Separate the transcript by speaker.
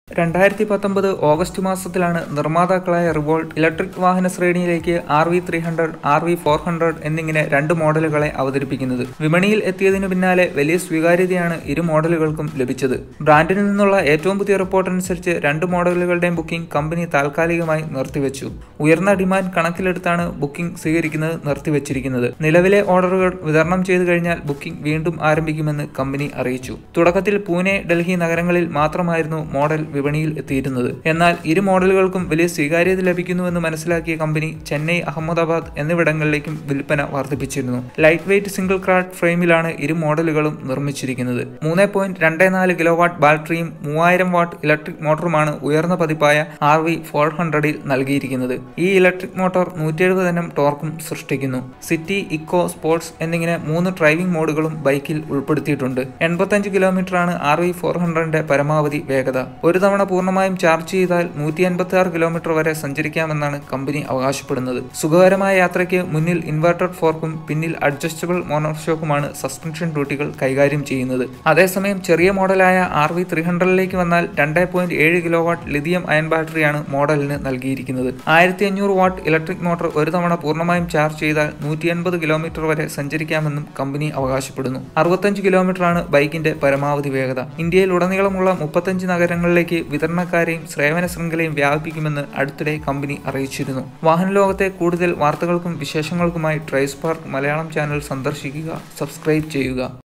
Speaker 1: രണ്ടായിരത്തി പത്തൊമ്പത് ഓഗസ്റ്റ് മാസത്തിലാണ് നിർമ്മാതാക്കളായ റിവോൾട്ട് ഇലക്ട്രിക് വാഹന ശ്രേണിയിലേക്ക് R V three hundred R V four hundred എന്നിങ്ങനെ രണ്ട് മോഡലുകളെ അവതരിപ്പിക്കുന്നത് വിപണിയിൽ എത്തിയതിനു പിന്നാലെ വലിയ സ്വീകാര്യതയാണ് ഇരു മോഡലുകൾക്കും ലഭിച്ചത് ബ്രാൻഡിൽ നിന്നുള്ള ഏറ്റവും പുതിയ റിപ്പോർട്ട് അനുസരിച്ച് രണ്ട് മോഡലുകളുടെയും ബുക്കിംഗ് കമ്പനി താൽക്കാലികമായി നിർത്തിവെച്ചു ഉയർന്ന ഡിമാൻഡ് കണക്കിലെടുത്താണ് ബുക്കിംഗ് സ്വീകരിക്കുന്നത് നിർത്തിവെച്ചിരിക്കുന്നത് നിലവിലെ ഓർഡറുകൾ വിതരണം ചെയ്തു കഴിഞ്ഞാൽ ബുക്കിംഗ് വീണ്ടും ആരംഭിക്കുമെന്ന് കമ്പനി അറിയിച്ചു തുടക്കത്തിൽ പൂനെ ഡൽഹി നഗരങ്ങളിൽ മാത്രമായിരുന്നു മോഡൽ വിപണിയിൽ എത്തിയിരുന്നത് എന്നാൽ ഇരു മോഡലുകൾക്കും വലിയ സ്വീകാര്യത ലഭിക്കുന്നുവെന്ന് മനസ്സിലാക്കിയ കമ്പനി ചെന്നൈ അഹമ്മദാബാദ് എന്നിവിടങ്ങളിലേക്കും വിൽപ്പന വർദ്ധിപ്പിച്ചിരുന്നു ലൈറ്റ് വെയ്റ്റ് സിംഗിൾ ക്രാഡ് ഫ്രെയിമിലാണ് ഇരു മോഡലുകളും നിർമ്മിച്ചിരിക്കുന്നത് മൂന്ന് പോയിന്റ് രണ്ട് നാല് കിലോ വാട്ട് ബാറ്ററിയും മൂവായിരം വാട്ട് ഇലക്ട്രിക് മോട്ടറുമാണ് ഉയർന്ന പതിപ്പായ ആർ വി ഫോർ ഹൺഡ്രഡിൽ നൽകിയിരിക്കുന്നത് ഈ ഇലക്ട്രിക് മോട്ടോർ നൂറ്റി എഴുപത് എണ്ണം ടോർക്കും സൃഷ്ടിക്കുന്നു സിറ്റി ഇക്കോ സ്പോർട്സ് എന്നിങ്ങനെ മൂന്ന് ഡ്രൈവിംഗ് മോഡുകളും ബൈക്കിൽ ഉൾപ്പെടുത്തിയിട്ടുണ്ട് എൺപത്തഞ്ച് കിലോമീറ്ററാണ് ആർ വി ഫോർ ഹൺഡ്രഡിന്റെ പരമാവധി വേഗത ഒരു തവണ പൂർണ്ണമായും ചാർജ് ചെയ്താൽ നൂറ്റി അൻപത്തി ആറ് കിലോമീറ്റർ വരെ സഞ്ചരിക്കാമെന്നാണ് കമ്പനി അവകാശപ്പെടുന്നത് സുഖകരമായ യാത്രയ്ക്ക് മുന്നിൽ ഇൻവെർട്ടഡ് ഫോർക്കും പിന്നിൽ അഡ്ജസ്റ്റബിൾ മോണോഷോക്കുമാണ് സസ്പെൻഷൻ ഡ്യൂട്ടികൾ കൈകാര്യം ചെയ്യുന്നത് അതേസമയം ചെറിയ മോഡലായ ആർ വി ത്രീ ഹൺഡ്രഡിലേക്ക് വന്നാൽ രണ്ട് പോയിന്റ് ഏഴ് കിലോ വാട്ട് ലിഥിയം അയൺ ബാറ്ററിയാണ് മോഡലിന് നൽകിയിരിക്കുന്നത് ആയിരത്തി അഞ്ഞൂറ് വാട്ട് ഇലക്ട്രിക് മോട്ടോർ ഒരു തവണ പൂർണ്ണമായും ചാർജ് ചെയ്താൽ നൂറ്റി അൻപത് കിലോമീറ്റർ വരെ സഞ്ചരിക്കാമെന്നും കമ്പനി അവകാശപ്പെടുന്നു അറുപത്തഞ്ച് കിലോമീറ്ററാണ് ബൈക്കിന്റെ പരമാവധി വേഗത ഇന്ത്യയിൽ ഉടനീളമുള്ള മുപ്പത്തഞ്ച് നഗരങ്ങളിലേക്ക് വിതരണക്കാരെയും സേവന ശൃംഖലയും വ്യാപിപ്പിക്കുമെന്ന് അടുത്തിടെ കമ്പനി അറിയിച്ചിരുന്നു വാഹന ലോകത്തെ കൂടുതൽ വാർത്തകൾക്കും വിശേഷങ്ങൾക്കുമായി ട്രൈസ്പാർക്ക് മലയാളം ചാനൽ സന്ദർശിക്കുക സബ്സ്ക്രൈബ് ചെയ്യുക